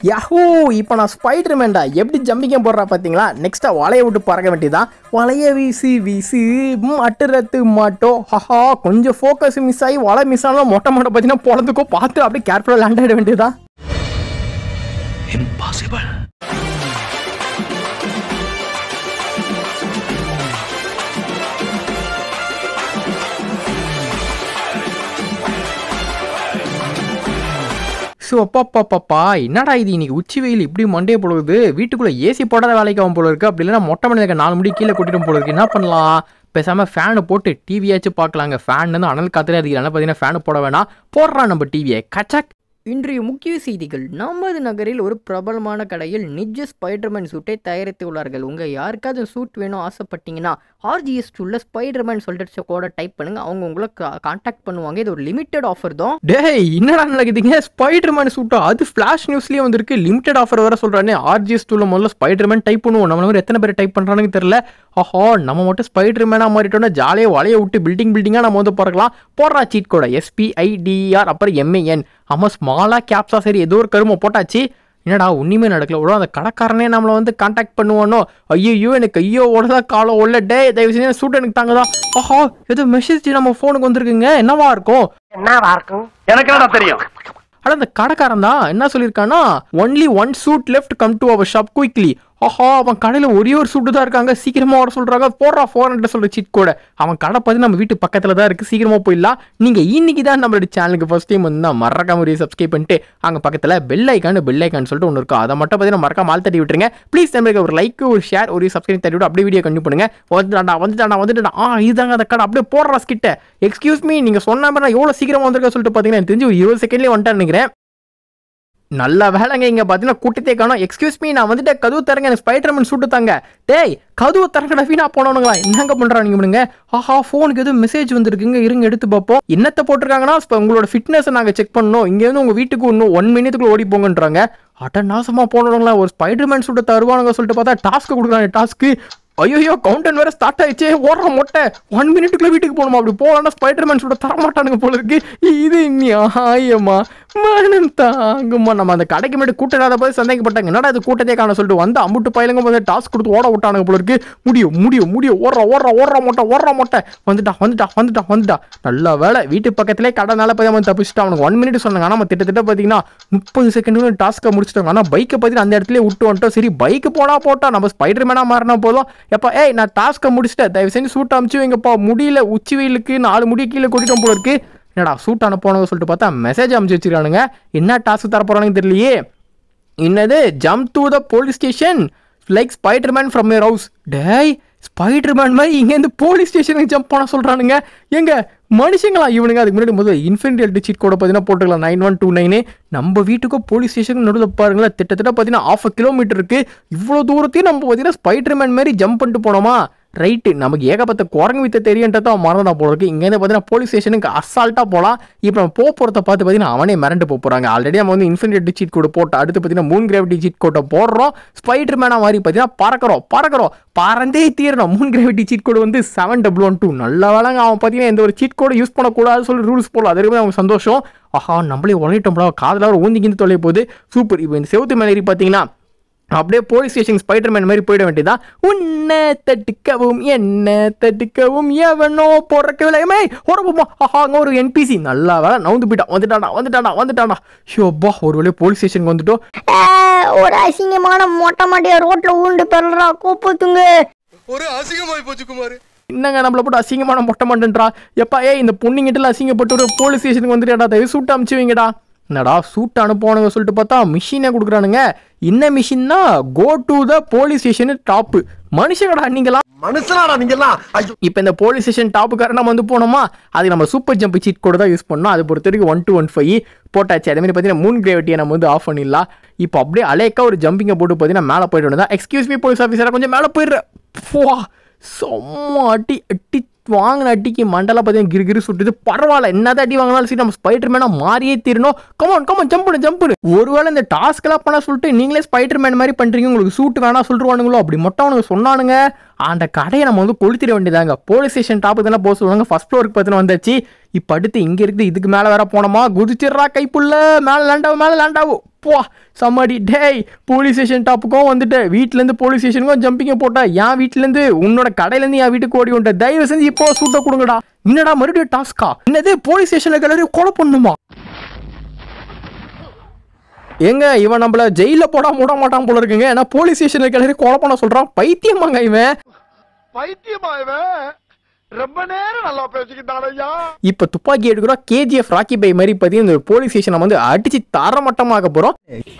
Yahoo இப்போ நான் spider மேன்டா எப்படி ஜம்பிங்க போடுறா பார்த்தீங்களா நெக்ஸ்ட்டாக வலையை விட்டு பறக்க வேண்டியதான் வலைய வீசி வீசி ம், அட்டுறத்து மாட்டோம் ஹஹா கொஞ்சம் ஃபோக்கஸ் மிஸ் ஆகி வலை மிஸ் ஆனாலும் மொட்டை மொட்டை பார்த்தீங்கன்னா பொழந்துக்கோ பார்த்து அப்படியே கேர்ஃபுல்லாக லேண்ட் ஆகிட வேண்டியதான் இம்பாசிபிள் ஸோ அப்பாப்பாப்பா என்னடா இது இன்னைக்கு உச்சி வெயில் இப்படி மண்டே பொழுது வீட்டுக்குள்ளே ஏசி போடாத வேலைக்கு ஆகும் போல இருக்கு அப்படி இல்லைன்னா மொட்டை மணிக்கு நாலு முடி கீழே கொட்டிடும் போல இருக்கு என்ன பண்ணலாம் பேசாமல் ஃபேனை போட்டு டிவியாச்சும் பார்க்கலாங்க ஃபேன் வந்து அனல் காத்துல அதிகம் பார்த்தீங்கன்னா ஃபேனு போட வேணாம் போடுறான் நம்ம டிவியை கச்சக் இன்றைய முக்கிய செய்திகள் நமது நகரில் ஒரு பிரபலமான கடையில் நிஜ ஸ்பைடர்மேன் சூட்டை தயாரித்து உள்ளார்கள் உங்கள் யாருக்காவது சூட் வேணும் ஆசைப்பட்டீங்கன்னா ஆர்ஜிஎஸ் டூவில் ஸ்பைடர்மேன் சொல்லிட்டு கோடை டைப் பண்ணுங்க அவங்க உங்களை காண்டாக்ட் பண்ணுவாங்க இது ஒரு லிமிட்டட் ஆஃபர் தான் டேய் என்னடா நடக்குதுங்க ஸ்பைடர்மேன் சூட்டா அது ஃப்ளாஷ் நியூஸ்லேயே வந்திருக்கு லிமிட்டட் ஆஃபர் வர சொல்கிறானே ஆர்ஜிஎஸ் டூவில் முதல்ல ஸ்பைடர்மேன் டைப் பண்ணுவோம் நம்ம மாதிரி எத்தனை பேர் டைப் பண்ணுறானுங்க தெரியல ஆஹா நம்ம மட்டும் ஸ்பைடர்மேனாக மாறிட்டோம்னா ஜாலியாக வலைய விட்டு பில்டிங் பில்டிங்காக நம்ம வந்து பறக்கலாம் போடுறா சீட் கூட எஸ்பிஐடிஆர் அப்புறம் எம்ஏஎன் ஆமாம் ஸ்மாலாக கேப்ஸா சரி ஏதோ ஒரு கருமை போட்டாச்சு என்னடா ஒன்றுமே நடக்கல ஒரு அந்த கடைக்காரனே நம்மளை வந்து காண்டாக்ட் பண்ணுவானோ ஐயோ எனக்கு ஐயோ ஓடதா காலம் உள்ள டே தயவு செஞ்சு சூட் எனக்கு தாங்கதா ஆஹா ஏதோ மெசேஜ் நம்ம ஃபோனுக்கு வந்திருக்குங்க என்னவா இருக்கும் எனக்கு என்னடா தெரியும் அட அந்த கடைக்காரன் தான் என்ன சொல்லியிருக்கான்னா only one suit left come to our shop quickly ஆஹா அவன் கடையில் ஒரே ஒரு சூட்டு தான் இருக்காங்க சீக்கிரமா வர சொல்றாங்க போடுறா ஃபோர் ஹண்ட்ரட் சொல்ற சீட் கூட அவன் கடை பார்த்து நம்ம வீட்டு பக்கத்துல தான் இருக்கு சீக்கிரமா போயிடலாம் நீங்க இன்னைக்கு தான் நம்மளோட சேனலுக்கு ஃபர்ஸ்ட் டைம் வந்து மறக்காம ஒரு சப்ஸ்கிரைப் பண்ணிட்டு அங்க பக்கத்துல பெல் ஐக்கான் பெல் ஐக்கான் சொல்லிட்டு ஒன்று இருக்கும் அதை மட்டும் பார்த்தீங்கன்னா மறக்காம ஆள் தட்டி விட்டுருங்க ப்ளீஸ் நம்மளுக்கு ஒரு லைக் ஒரு ஷேர் ஒரு சப்ஸ்கிரைப் தட்டி விட்டு அப்படியே வீடியோ கண்டினியூ பண்ணுங்க வந்துட்டாண்டா வந்துட்டாண்டா வந்துட்டாண்டா ஆ இதுதாங்க அந்த கடை அப்படியே போடுறா ஸ்கிட்ட எக்ஸ்கியூஸ் மீ நீங்க சொன்ன மாதிரி நான் எவ்வளோ சீக்கிரமா வந்திருக்கேன் சொல்லிட்டு பார்த்தீங்கன்னா எனக்கு தெரிஞ்சு ஒரு இருபது செகண்ட்லேயே வந்துட்டேன் நினைக்கிறேன் நல்ல வேலைங்க இங்க பாத்தீங்கன்னா கூட்டத்தே காணோம் எக்ஸ்கியூஸ் மீ நான் வந்துட்டு கதவு தரங்க எனக்கு ஸ்பைடர்மேன் சூட்டு தாங்க டேய் கதவு தரங்கடா வீணா போனவனுங்களா என்னங்க பண்றாங்க பண்ணுங்க ஆஹா ஃபோனுக்கு எதுவும் மெசேஜ் வந்திருக்குங்க இருங்க எடுத்து பார்ப்போம் என்னத்த போட்டிருக்காங்கன்னா இப்ப உங்களோட ஃபிட்னஸ் நாங்க செக் பண்ணோம் இங்க இருந்து உங்க வீட்டுக்கு இன்னும் ஒன் மினிட்டுக்குள்ள ஓடி போங்கன்றாங்க அட நாசமா போனவங்களா ஒரு ஸ்பைடர்மேன் சூட்டை தருவானுங்க சொல்லிட்டு பார்த்தா டாஸ்க் கொடுக்குறாங்க டாஸ்க்கு ஐயோ கவுண்டன் வேற ஸ்டார்ட் ஆயிடுச்சே ஓடுற மொட்டை ஒன் மினிட்டுக்குள்ள வீட்டுக்கு போகணுமா அப்படி போகலான்னா ஸ்பைடர்மேன் சொல்ல தர மாட்டானுங்க போல இருக்கு இது நியாயமா மனம் தாங்குமா நம்ம அந்த கடைக்கு முன்னாடி கூட்டம் இல்லாத போது சந்தேகப்பட்டாங்க என்னடா இது கூட்டத்தே காண சொல்லிட்டு வந்து அம்புட்டு பயிலுங்க வந்து டாஸ்க் கொடுத்து ஓட விட்டானுங்க போல இருக்கு முடியும் முடியும் முடியும் ஓடுற ஓடுற ஓடுற மொட்டை ஓடுற மொட்டை வந்துட்டா வந்துட்டா வந்துட்டா வந்துட்டா நல்ல வேலை வீட்டு பக்கத்திலே கடனால போய் அவன் தப்பிச்சுட்டு அவனுக்கு ஒன் மினிட் சொன்னாங்க ஆனால் நம்ம திட்டத்தட்ட பார்த்தீங்கன்னா முப்பது செகண்ட் டாஸ்க்கை முடிச்சிட்டாங்க ஆனால் பைக்கை பார்த்தீங்கன்னா அந்த இடத்துல விட்டு வந்துட்டோம் சரி பைக்கு போனா போட்டா நம்ம ஸ்பைடர் மேனா மாறினா போதும் எப்போ ஏய் நான் டாஸ்க்கை முடிச்சிட்டேன் தயவு செஞ்சு சூட் அமுச்சு வைங்கப்பா முடியல உச்சி வெயிலுக்கு நாலு முடி கீழே கொட்டிட்டோம் போல இருக்கு என்னடா சூட் அனுப்பணும் சொல்லிட்டு பார்த்தா மெசேஜ் அமுச்சு வச்சிருக்கானுங்க என்ன டாஸ்க் தர போறானுங்க தெரியலையே என்னது jump to the police station like Spiderman from your house டேய் ஸ்பைடர்மேன் மாதிரி இங்கேருந்து போலீஸ் ஸ்டேஷனுக்கு ஜம்ப் பண்ண சொல்கிறானுங்க எங்க மனுஷங்களா இவனுங்க அதுக்கு முன்னாடி முதல்ல இன்ஃபினிட்டி சீட் கூட பார்த்தீங்கன்னா போட்டுக்கலாம் நைன் ஒன் டூ நைனு நம்ம வீட்டுக்கும் போலீஸ் ஸ்டேஷன் நடுவில் பாருங்களேன் கிட்டத்தட்ட பார்த்தீங்கன்னா ஆஃப் கிலோமீட்டர் இருக்கு இவ்வளோ தூரத்தையும் நம்ம பார்த்தீங்கன்னா ஸ்பைடர்மேன் மாதிரி ஜம்ப் பண்ணிட்டு போனோமா ரைட்டு நமக்கு ஏகப்பட்ட குரங்கு வித்த தெரியுன்றத மறந்தா போல இருக்கு இங்கேருந்து பார்த்தீங்கன்னா போலீஸ் ஸ்டேஷனுக்கு அசால்ட்டாக போகலாம் இப்போ நம்ம போக போகிறத பார்த்து பார்த்தீங்கன்னா அவனே மிரண்டு போக போகிறாங்க ஆல்ரெடி நம்ம வந்து இன்ஃபினிட்டி சீட் கோடு போட்டு அடுத்து பார்த்தீங்கன்னா மூன் கிராவிட்டி சீட் கோட்டை போடுறோம் ஸ்பைடர் மேனா மாதிரி பார்த்தீங்கன்னா பறக்கிறோம் பறக்கிறோம் பறந்தே தீரணும் மூன் கிராவிட்டி சீட் கோடு வந்து செவன் டபுள் ஒன் டூ நல்ல வேலைங்க அவன் பார்த்தீங்கன்னா எந்த ஒரு சீட் கோடு யூஸ் பண்ணக்கூடாது சொல்லி ரூல்ஸ் போடலாம் அதுக்கு அவங்க சந்தோஷம் ஆஹா நம்மளே உழைட்டோம்ல காதில் ஒரு ஊந்தி கிந்து தொலைய போகுது சூப்பர் இப்போ இந்த செவத்து மேலேரி பார்த்தீங்கன்னா அப்படியே போலீஸ் ஸ்டேஷன் ஸ்பைடர்மேன் மாதிரி போயிட வேண்டியதான் உன்னை தட்டுக்கவும் என்ன தட்டுக்கவும் எவனோ பிறக்கவில்லையுமே உடம்புமா ஆஹா அங்கே ஒரு என்பிசி நல்லா வேலை நவுந்து போயிட்டான் வந்துட்டானா வந்துட்டானா வந்துட்டானா ஷோப்பா ஒரு வழியாக போலீஸ் ஸ்டேஷனுக்கு வந்துட்டோம் ஆ, ஒரு அசிங்கமான மொட்டை மாட்டியா ரோட்ல ஊண்டு பெறா கோப்பத்துங்க ஒரு அசிங்கமாய் போச்சு குமார் என்னங்க நம்மள போட்டு அசிங்கமான மொட்டை மாட்டேன்றா எப்பா ஏய் இந்த பொண்ணுங்கிட்ட அசிங்கப்பட்டு ஒரு போலீஸ் ஸ்டேஷனுக்கு வந்துட்டாடா தயவு சூட்டு அமுச்சு வைங்கடா என்னடா சூட் அனுப்புவானுங்க சொல்லிட்டு பார்த்தா மிஷினே கொடுக்குறானுங்க என்ன மிஷின்னா go to the police station top மனுஷங்கடா நீங்களா மனுஷனாடா நீங்கெல்லாம் ஐயோ இப்போ இந்த போலீஸ் ஸ்டேஷன் டாப்புக்கார நம்ம வந்து போனோமா அதுக்கு நம்ம சூப்பர் ஜம்ப் சீட் கூட தான் யூஸ் பண்ணோம் அது பொறுத்த வரைக்கும் ஒன் டூ ஒன் ஃபைவ் போட்டாச்சு அதே மாதிரி பார்த்தீங்கன்னா மூன் கிராவிட்டியை நம்ம வந்து ஆஃப் பண்ணிடலாம் இப்போ அப்படியே அலேக்கா ஒரு ஜம்பிங்கை போட்டு பார்த்தீங்கன்னா மேலே போயிட்டு வந்தா எக்ஸ்கியூஸ் மீ போலீஸ் ஆஃபீஸராக கொஞ்சம் மேலே போயிடுற வா செம்ம அடி அடி வாங்கின அடிக்கு மண்டலம் பார்த்தீங்கன்னா கிரு கிரு சுட்டுது பரவாயில்ல என்னதான் அடி வாங்கினாலும் சரி நம்ம ஸ்பைடர் மேனா மாறியே தீரணும் கமான் கமான் ஜம்ப் பண்ணு ஜம்ப் பண்ணு ஒருவேளை இந்த டாஸ்க் எல்லாம் பண்ண சொல்லிட்டு நீங்களே ஸ்பைடர் மேன் மாதிரி பண்றீங்க உங்களுக்கு சூட் வேணா சொல்லிருவானுங்களோ அப்படி மட்டும் அவனுங்க சொன்னானுங்க அந்த கடையை நம்ம வந்து கொளுத்திட வேண்டியதாங்க போலீஸ் ஸ்டேஷன் டாப்பு தானே போக சொல்லுவாங்க ஃபர்ஸ்ட் ஃப்ளோருக்கு பார்த்துன்னு வந்தாச்சு இப்போ அடுத்து இங்கே இருக்குது இதுக்கு மேலே வேற போனோமா குதிச்சிடுறா கைப்புள்ள மேலே லேண்டாவும் மேலே லேண்டாவும் போ சம்மாடி டேய் போலீஸ் ஸ்டேஷன் டாப்புக்கும் வந்துட்டு வீட்டிலேருந்து போலீஸ் ஸ்டேஷனுக்கும் ஜம்பிங்க போட்டா என் வீட்டிலேருந்து உன்னோட கடையிலேருந்து என் வீட்டுக்கு ஓடி வந்துட்ட தயவு செஞ்சு இப்போ சூட்ட கொடுங்கடா என்னடா மறுபடியும் டாஸ்கா என்னது போலீஸ் ஸ்டேஷனில் கிளறி கொலை பண்ணுமா ஏங்க இவன் நம்மள ஜெயில போட மூட மாட்டான் போல இருக்குங்க ஏன்னா போலீஸ் ஸ்டேஷன்ல கிளறி கொலை பண்ண சொல்றான் பைத்தியமாங்க இவன் பைத்தியமா இவன் ரொம்ப நேரம் நல்லா பேசிக்கிட்டான் ஐயா இப்ப துப்பாக்கி எடுக்கிறோம் கேஜிஎஃப் ராக்கி பை மாதிரி பத்தி இந்த போலீஸ் ஸ்டேஷனை வந்து அடிச்சு தரமட்டமாக்க போறோம்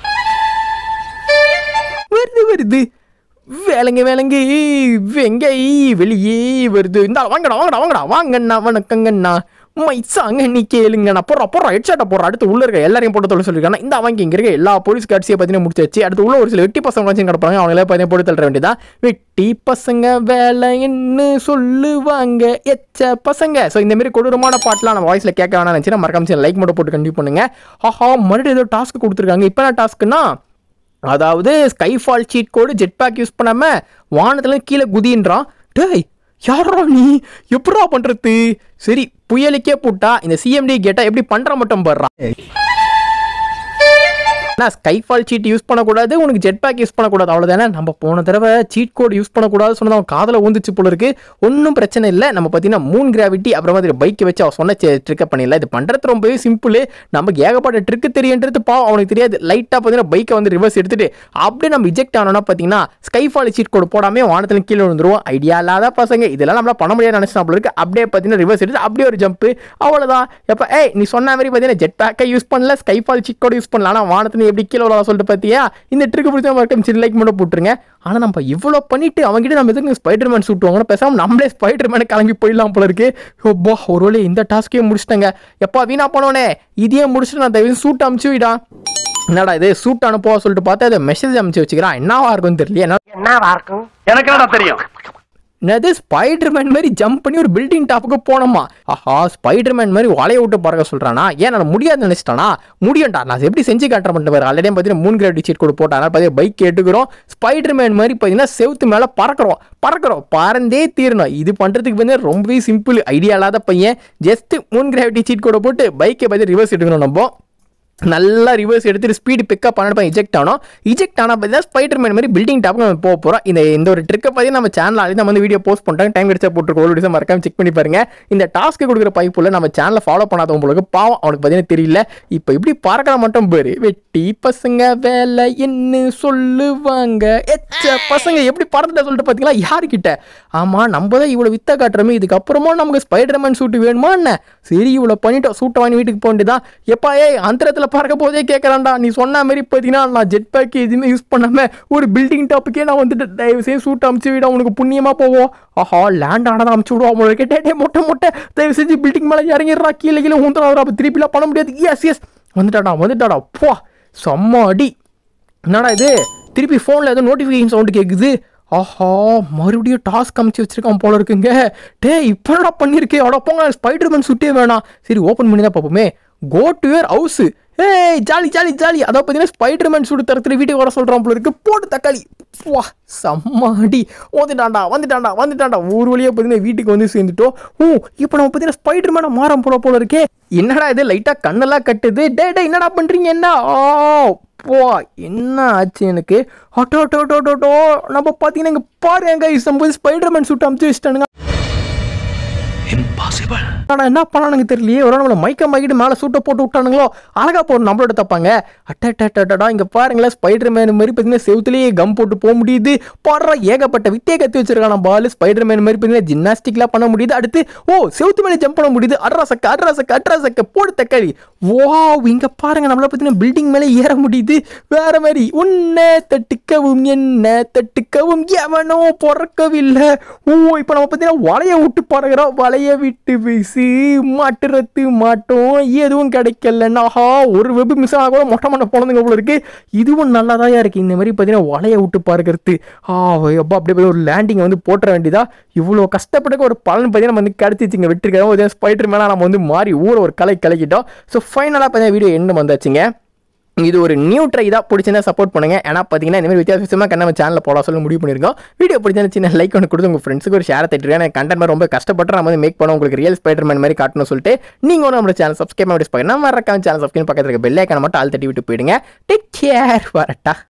வருது வருது வேலைங்க வேலைங்க வெங்க வெளியே வருது இந்த வாங்கடா வாங்கடா வாங்கடா வாங்கண்ணா வணக்கங்கண்ணா மைசாங்க நீ கேளுங்கண்ணா போடுறா போடுறா ஹெட்ஷாட்டை போடுறா அடுத்து உள்ள இருக்க எல்லாரையும் போட்டு தொலை சொல்லிருக்காங்க இந்த அவங்க இங்க இருக்க எல்லா போலீஸ் காட்சியை பார்த்தீங்கன்னா முடிச்சு வச்சு அடுத்து உள்ள ஒரு சில வெட்டி பசங்க வச்சு கிடப்பாங்க அவங்களே பார்த்தீங்கன்னா போட்டு தள்ள வேண்டியதான் வெட்டி பசங்க வேலைன்னு சொல்லுவாங்க எச்ச பசங்க ஸோ இந்த மாதிரி கொடூரமான பாட்டுலாம் நம்ம வாய்ஸில் கேட்க வேணாம் நினச்சினா மறக்காம லைக் மட்டும் போட்டு கண்டிப்பாக பண்ணுங்க ஆஹா மறுபடியும் ஏதோ டாஸ்க் கொடுத்துருக்காங்க இப்போ என்ன டாஸ்க்குன்னா அதாவது skyfall cheat code jet pack use பண்ணாம வானத்துல கீழே குதின்றான் டேய் யாரா நீ எப்படா பண்றது சரி புயலுக்கே போட்டா இந்த சிஎம்டி கேட்டா எப்படி பண்ற மட்டும் பாடுறான் நான் ஸ்கைஃபால் சீட் யூஸ் பண்ணக்கூடாது உனக்கு ஜெட் பேக் யூஸ் பண்ணக்கூடாது அவ்வளோதானே நம்ம போன தடவை சீட் கோட் யூஸ் பண்ணக்கூடாது சொன்னது அவன் காதில் ஊந்துச்சு போல இருக்கு ஒன்றும் பிரச்சனை இல்லை நம்ம பார்த்தீங்கன்னா மூன் கிராவிட்டி அப்புறமா அதில் பைக்கை வச்சு அவன் சொன்ன ட்ரிக்கை பண்ணிடலாம் இது பண்ணுறது ரொம்பவே சிம்பிள் நமக்கு ஏகப்பட்ட ட்ரிக்கு தெரியுன்றது பாவம் அவனுக்கு தெரியாது லைட்டாக பார்த்தீங்கன்னா பைக்கை வந்து ரிவர்ஸ் எடுத்துட்டு அப்படியே நம்ம ரிஜெக்ட் ஆனோம்னா பார்த்தீங்கன்னா ஸ்கைஃபால் சீட் கோட் போடாமே வானத்தில் கீழே விழுந்துருவோம் ஐடியா இல்லாத பசங்க இதெல்லாம் நம்மளால பண்ண முடியாது நினச்சா போல இருக்கு அப்படியே பார்த்தீங்கன்னா ரிவர்ஸ் எடுத்து அப்படியே ஒரு ஜம்ப் அவ்வளோதான் எப்போ ஏய் நீ சொன்ன மாதிரி பார்த்தீங்கன்னா ஜெட் பேக்கை யூஸ் பண்ணல ஸ்கைஃபால் சீட் கோட் யூஸ் பண்ணல ஆனால் வானத்தில் எப்படி கீழே விழலாம் சொல்லிட்டு பார்த்தியா இந்த ட்ரிக் பிடிச்ச மட்டும் சின்ன லைக் மட்டும் போட்டுருங்க ஆனால் நம்ம இவ்வளோ பண்ணிட்டு அவங்ககிட்ட நம்ம எதுக்கு ஸ்பைடர் மேன் சூட் வாங்கணும் பேசாமல் நம்மளே ஸ்பைடர் மேனை கிளம்பி போயிடலாம் போல இருக்கு ஒப்பா ஒரு வேளை இந்த டாஸ்க்கே முடிச்சிட்டேங்க எப்பா வீணா போனோனே இதையே முடிச்சுட்டு நான் தயவு சூட் அமுச்சு விடா என்னடா இது சூட் அனுப்புவா சொல்லிட்டு பார்த்தா அதை மெசேஜ் அமுச்சு வச்சுக்கிறான் என்னவா இருக்கும்னு தெரியல என்ன என்னவா இருக்கும் எனக்கு என்னடா தெரியும் என்னது ஸ்பைடர்மேன் மாதிரி ஜம்ப் பண்ணி ஒரு பில்டிங் டாப்புக்கு போனோமா ஆஹா ஸ்பைடர்மேன் மாதிரி வலைய விட்டு பறக்க சொல்றானா ஏன் நான் முடியாது நினைச்சிட்டானா முடியும்டா நான் எப்படி செஞ்சு காட்டுற மட்டும் பாரு ஆல்ரெடி பார்த்தீங்கன்னா மூணு கிராவிட்டி சீட் கூட போட்டாங்க பார்த்தீங்கன்னா பைக் எடுக்கிறோம் ஸ்பைடர்மேன் மாதிரி பார்த்தீங்கன்னா செவுத்து மேலே பறக்கிறோம் பறக்கிறோம் பறந்தே தீரணும் இது பண்ணுறதுக்கு வந்து ரொம்பவே சிம்பிள் ஐடியா இல்லாத பையன் ஜஸ்ட் மூணு கிராவிட்டி சீட் கூட போட்டு பைக்கை பார்த்து ரிவர்ஸ் எடுக்கணும் நம்ம நல்லா ரிவர்ஸ் எடுத்துட்டு ஸ்பீடு பிக்கப் பண்ணிட்டு இஜெக்ட் ஆனோம் இஜெக்ட் ஆனால் பார்த்தீங்கன்னா ஸ்பைடர் மேன் மாதிரி பில்டிங் டாப் நம்ம போக போகிறோம் இந்த இந்த ஒரு ட்ரிக்கை பற்றி நம்ம சேனல் ஆல்ரெடி நம்ம வந்து வீடியோ போஸ்ட் பண்ணுறாங்க டைம் கிடைச்சா போட்டுருக்கோம் ஒரு டிசம் மறக்காம செக் பண்ணி பாருங்க இந்த டாஸ்க்கு கொடுக்குற பைப்புல நம்ம சேனலை ஃபாலோ பண்ணாதவங்க உங்களுக்கு பாவம் அவனுக்கு பார்த்தீங்கன்னா தெரியல இப்போ இப்படி பறக்கிற மட்டும் பேரு வெட்டி பசங்க வேலை என்ன சொல்லுவாங்க எச்ச பசங்க எப்படி பறந்துட்ட சொல்லிட்டு பார்த்தீங்களா யாருக்கிட்ட ஆமாம் நம்ம தான் இவ்வளோ வித்த காட்டுறோமே இதுக்கப்புறமா நமக்கு ஸ்பைடர் மேன் சூட்டு வேணுமா என்ன சரி இவ்வளோ பண்ணிட்டோம் சூட்டை வாங்கி வீட்டுக்கு போக வேண்டியதான் எப்பா ஏய் அந்தரத்தில் பறக்க போதே கேட்குறான்டா நீ சொன்ன மாதிரி பார்த்தீங்கன்னா நான் ஜெட் பேக் எதுவுமே யூஸ் பண்ணாமல் ஒரு பில்டிங் டாப்புக்கே நான் வந்துட்டு தயவு செய்து சூட் அமுச்சு விட உனக்கு புண்ணியமாக போவோம் ஆஹா லேண்ட் ஆனதை அமுச்சு விடுவோம் அவங்களுக்கு டே டே மொட்டை மொட்டை தயவு செஞ்சு பில்டிங் மேலே இறங்கிடுறா கீழே கீழே ஊந்துடா அப்போ திருப்பிலாம் பண்ண முடியாது எஸ் எஸ் வந்துட்டாடா வந்துட்டாடா போ செம்ம அடி என்னடா இது திருப்பி ஃபோனில் ஏதோ நோட்டிஃபிகேஷன் சவுண்டு கேட்குது ஆஹா மறுபடியும் டாஸ்க் அமுச்சு வச்சிருக்கான் போல இருக்குங்க டே இப்போ என்னடா பண்ணியிருக்கே அட போங்க ஸ்பைடர்மேன் சுட்டே வேணாம் சரி ஓப்பன் பண்ணி தான் பார்ப்போமே கோ டு யர் ஹவுஸ் ஏய் ஜாலி ஜாலி ஜாலி அதை பார்த்தீங்கன்னா ஸ்பைடர்மேன் சுடு தரத்துல வீட்டுக்கு வர சொல்கிறான் போல இருக்கு போட்டு தக்காளி வா செம்மாடி வந்துட்டான்டா வந்துட்டான்டா வந்துட்டான்டா ஒரு வழியாக பார்த்தீங்கன்னா வீட்டுக்கு வந்து சேர்ந்துட்டோம் ஓ இப்போ நம்ம பார்த்தீங்கன்னா ஸ்பைடர்மேனை மாறம் போல போல இருக்கே என்னடா இது லைட்டாக கண்ணெல்லாம் கட்டுது டே டே என்னடா பண்ணுறீங்க என்ன ஆ போ என்ன ஆச்சு எனக்கு ஆட்டோ ஆட்டோ ஆட்டோ ஆட்டோ நம்ம பார்த்தீங்கன்னா இங்கே பாரு எங்க நம்ம ஸ்பைடர்மேன் சுட்டு அமுச்சு வச்சுட்டானுங்க ஆனா என்ன பண்ணானுங்க தெரியலையே ஒரு நம்மள மைக்க மைக்கிட்டு மேலே சூட்டை போட்டு விட்டானுங்களோ அழகா போடும் நம்மளோட தப்பாங்க அட்டா இங்க பாருங்களேன் ஸ்பைடர் மேன் மாதிரி பார்த்தீங்கன்னா செவுத்துலேயே கம் போட்டு போக முடியுது பாடுற ஏகப்பட்ட வித்தையை கத்தி வச்சிருக்கான பால் ஸ்பைடர் மேன் மாதிரி பார்த்தீங்கன்னா ஜிம்னாஸ்டிக்லாம் பண்ண முடியுது அடுத்து ஓ செவுத்து மேலே ஜம்ப் பண்ண முடியுது அட்ரா சக்க அட்ரா சக்க அட்ரா சக்க போடு தக்காளி வா இங்க பாருங்க நம்மள பார்த்தீங்கன்னா பில்டிங் மேலே ஏற முடியுது வேற மாதிரி உன்னை தட்டுக்கவும் என்ன தட்டுக்கவும் எவனோ பிறக்கவில்லை ஓ இப்போ நம்ம பார்த்தீங்கன்னா வலைய விட்டு பறகுறோம் வலைய விட்டு வீசி மாட்டுறது மாட்டோம் எதுவும் கிடைக்கல ஆஹா ஒரு வெப் மிஸ் ஆனா கூட மொட்டை மொட்டை போனதுங்க போல இருக்கு இதுவும் நல்லாதான் இருக்கு இந்த மாதிரி பார்த்தீங்கன்னா வலைய விட்டு பறக்கிறது ஆ அப்பா அப்படியே போய் ஒரு லேண்டிங் வந்து போட்டுற வேண்டியதா இவ்வளோ கஷ்டப்பட்டு ஒரு பலன் பார்த்தீங்கன்னா நம்ம வந்து கிடைச்சிச்சுங்க வெற்றிக்கிறோம் ஸ்பைடர் மேலே நம்ம வந்து மாறி ஊரை ஒரு கலை கலக்கிட்டோம் ஸோ ஃபைனலாக பார்த்தீங்கன்னா வீடியோ என்ன வந்தாச்சுங்க இது ஒரு நியூ ட்ரை தான் பிடிச்சிருந்தா சப்போர்ட் பண்ணுங்க ஏன்னா பார்த்தீங்கன்னா இந்த மாதிரி வித்தியாச வித்தியாசமாக கண்ண நம்ம சேனலில் போட சொல்ல முடிவு பண்ணியிருக்கோம் வீடியோ பிடிச்சா சின்ன லைக் ஒன்று கொடுத்து உங்கள் ஃப்ரெண்ட்ஸுக்கு ஒரு ஷேர் தட்டிருக்கேன் எனக்கு கண்டென்ட் ரொம்ப கஷ்டப்பட்டு நம்ம வந்து மேக் பண்ணோம் உங்களுக்கு ரியல் ஸ்பைடர்மேன் மாதிரி காட்டணும்னு சொல்லிட்டு நீங்கள் ஒன்று நம்ம சேனல் சப்ஸ்கிரைப் பண்ணி பார்க்கணும் மறக்காம சேனல் சப்ஸ்கிரைப் பக்கத்தில் இருக்க பெல் ஐக்கான மட்டும் ஆள் தட்டி விட்டு போயிடுங்க டேக் கேர் வரட்டா